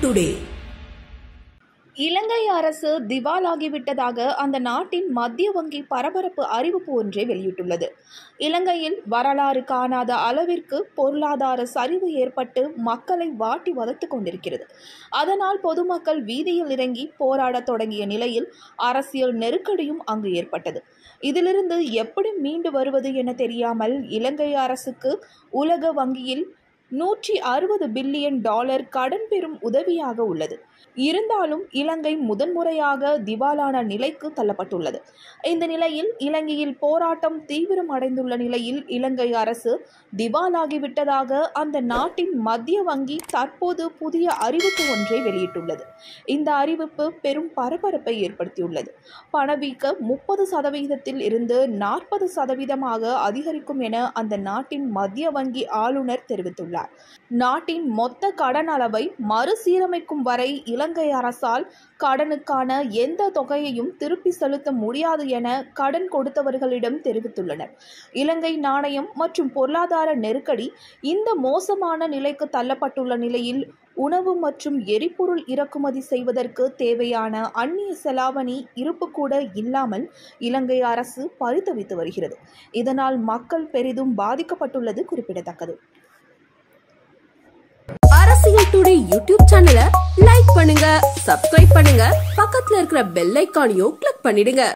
today இலங்கை அரசு திவாலாகிவிட்டதாக அந்த நாட்டின் மத்திய வங்கி பரபரப்பு அறிவிப்பு ஒன்றை வெளியிட்டுள்ளது இலங்கையில் வரலாறு காணாத அளவிற்கு பொருளாதார சரிவு ஏற்பட்டு மக்களை வாட்டி வதைத்துக் கொண்டிருக்கிறது அதனால் பொதுமக்கள் வீதியில் இறங்கி போராடத் தொடங்கிய நிலையில் அரசியல் நெருக்கடியும் அங்கு ஏற்பட்டது இதிலிருந்து எப்படி மீண்டு வருவது என தெரியாமல் இலங்கை அரசுக்கு உலக வங்கியில் நூற்றி அறுபது பில்லியன் டாலர் கடன் பெறும் உதவியாக உள்ளது இருந்தாலும் இலங்கை முதன்முறையாக திவாலான நிலைக்கு தள்ளப்பட்டுள்ளது இந்த நிலையில் இலங்கையில் போராட்டம் தீவிரம் அடைந்துள்ள நிலையில் இலங்கை அரசு திவாலாகிவிட்டதாக அந்த நாட்டின் மத்திய வங்கி தற்போது புதிய அறிவிப்பு ஒன்றை வெளியிட்டுள்ளது இந்த அறிவிப்பு பெரும் பரபரப்பை ஏற்படுத்தியுள்ளது பணவீக்க முப்பது சதவீதத்தில் இருந்து நாற்பது சதவீதமாக அதிகரிக்கும் என அந்த நாட்டின் மத்திய வங்கி ஆளுநர் தெரிவித்துள்ளார் நாட்டின் மொத்த கடன் அளவை மறுசீரமைக்கும் வரை இலங்கை அரசால் கடனுக்கான எந்த தொகையையும் திருப்பி செலுத்த முடியாது என கடன் கொடுத்தவர்களிடம் தெரிவித்துள்ளனர் இலங்கை நாணயம் மற்றும் பொருளாதார நெருக்கடி இந்த மோசமான நிலைக்கு தள்ளப்பட்டுள்ள நிலையில் உணவு மற்றும் எரிபொருள் இறக்குமதி செய்வதற்கு தேவையான அந்நிய செலாவணி இருப்பு கூட இல்லாமல் இலங்கை அரசு பரிதவித்து வருகிறது இதனால் மக்கள் பெரிதும் பாதிக்கப்பட்டுள்ளது குறிப்பிடத்தக்கது அரசியல் டுடே யூடியூப் சேனலை லைக் பண்ணுங்க சப்ஸ்கிரைப் பண்ணுங்க பக்கத்துல இருக்கிற பெல் ஐக்கானையும் கிளிக் பண்ணிடுங்க